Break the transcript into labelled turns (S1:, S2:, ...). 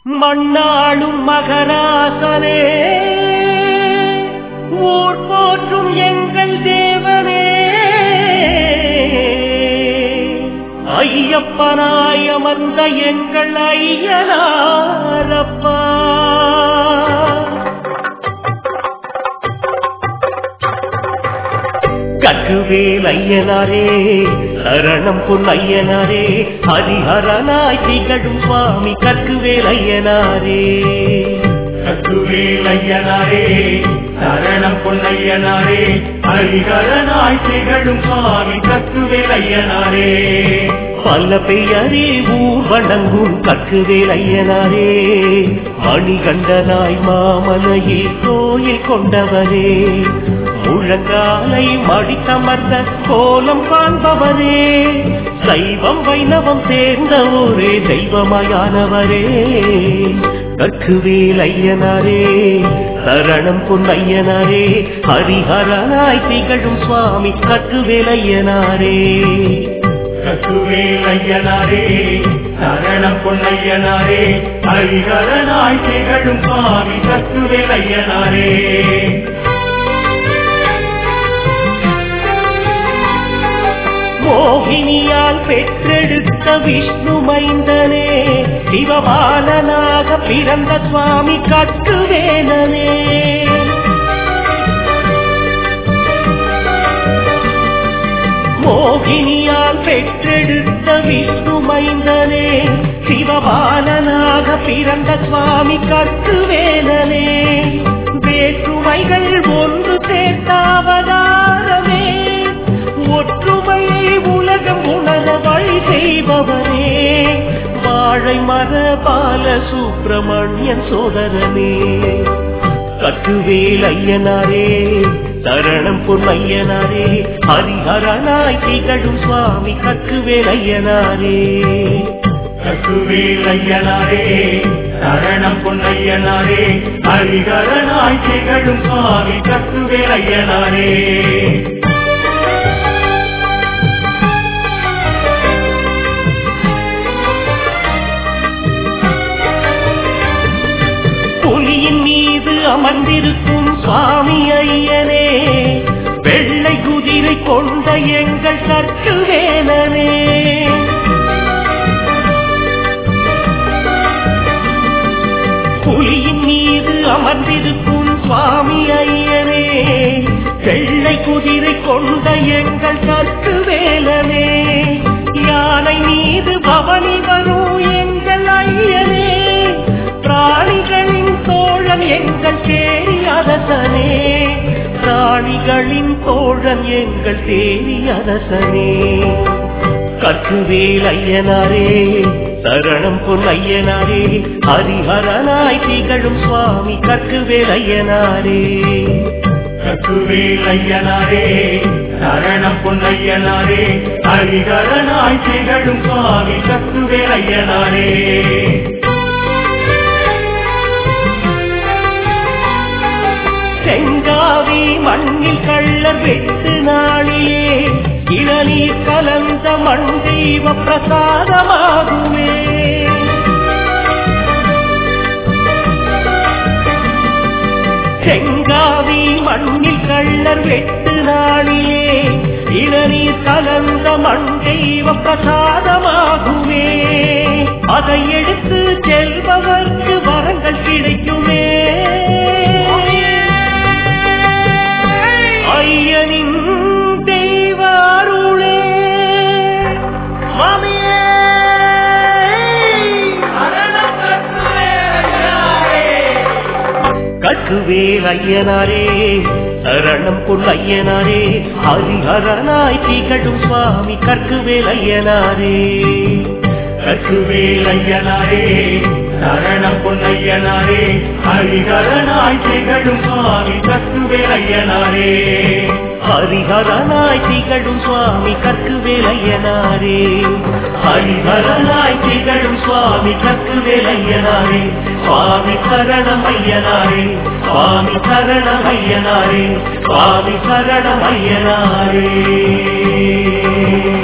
S1: மண்ணாளும் மகராசனே ஊர் போற்றும் எங்கள் தேவனே ஐயப்பனாய் அமர்ந்த எங்கள் ஐயனாரப்பா கட்டுவேல் ஐயனாரே சரணம் பொன் ஐயனாரே ஹரிஹரனாய் திகழும் சுவாமி கட்டுவேல் ஐயனாரே
S2: கத்துவேல் ஐயனாரே சரணம் பொன்னையனாரே ஹரிகரனாய் திகழும் சுவாமி கத்துவேல் ஐயனாரே
S1: பல பெயரே ஊர் வணங்கும் கட்டுவேல் ஐயனாரே மணிகண்டனாய் மாமலையில் கோயில் கொண்டவரே முழங்காலை மடித்தமர்ந்த கோலம் காண்பவரே சைவம் வைணவம் சேர்ந்த ஒரே தெய்வமயானவரே கற்குவேல் ஐயனாரே சரணம் பொன்னையனாரே ஹரிஹரனாய் திகழும் சுவாமி கற்குவேல் ஐயனாரே
S2: கத்துவேல் ஐயனாரே சரணம் பொன்னையனாரே ஹரிகரனாய் திகழும் சுவாமி கத்துவேல் ஐயனாரே
S1: மோகினியால் பெற்றெடுத்த விஷ்ணு மைந்தனே சிவபாலனாக பிறந்த சுவாமி கட்டுவேலனே மோகினியால் பெற்றெடுத்த விஷ்ணு மைந்தனே சிவபாலனாக பிறந்த சுவாமி கட்டுவேலனே வேற்றுமைகள் ஒன்று சேர்த்தாவதாரமே ஒற்றுமையை உலகம் உணர வழி செய்பவரே வாழை மர பால சுப்பிரமணியன் சோதரனே கட்டுவேல் ஐயனாரே சரணம் பொன் ஐயனாரே ஹரிஹரனாய் திகழும் சுவாமி கட்டுவேல் ஐயனாரே
S2: கத்துவேல் ஐயனாரே சரணம் பொன்னையனாரே ஹரிகரனாய் திகழும் சுவாமி கத்துவேல் ஐயனாரே
S1: புலியின் மீது அமர்ந்திருக்கும் சுவாமி ஐயனே வெள்ளை குதிரை கொண்ட எங்கள் கட்டுவேலனே புலியின் மீது அமர்ந்திருக்கும் சுவாமி ஐயனே வெள்ளை குதிரை கொண்ட எங்கள் கட்டுவேலனே யானை மீது பவனி வரும் எங்கள் ஐயனே பிராணிகளின் தோழன் எங்கள் தேரி அரசனே பிராணிகளின் தோழன் எங்கள் தேரி அரசனே கட்டுவேல் ஐயனாரே சரணம் பொன் ஐயனாரே ஹரிஹரனாய் திகழும் சுவாமி கட்டுவேல் ஐயனாரே
S2: கத்துவேல் ஐயனாரே சரணம் பொன்னையனாரே ஹரிகரனாய் திகழும் சுவாமி கத்துவேல் ஐயனாரே
S1: செங்காவி மண்ணில் கள்ளர் வெட்டு நாளிலே இளநீர் கலந்த மண் தெய்வ பிரசாதமாகுமே செங்காவி மண்ணில் கள்ளர் வெட்டு நாளிலே இளநீர் கலந்த மண் தெய்வ பிரசாதமாகுமே அதை எடுத்து செல்பவர்க்கு வரங்கள் கிடைக்குமே ஐயனின் தெய்வ அருளே மாமியே கட்டுவேல் ஐயனாரே சரணம் பொன் ஐயனாரே ஹரிஹரனாய் திகழும் சுவாமி கற்குவேல் ஐயனாரே
S2: கத்துவேல் ஐயனாரே சரணம் பொன்னையனாரே ஹரிகரனாய் திகழும் சுவாமி கத்துவேல் ஐயனாரே
S1: ஹரிஹரனாய் திகழும் சுவாமி கற்குவேல் ஐயனாரே ஹரிஹரனாய் திகழும் சுவாமி கற்குவேல் ஐயனாரே சுவாமி சரணம் ஐயனாரே சுவாமி சரணம் ஐயனாரே சுவாமி சரணம் ஐயனாரே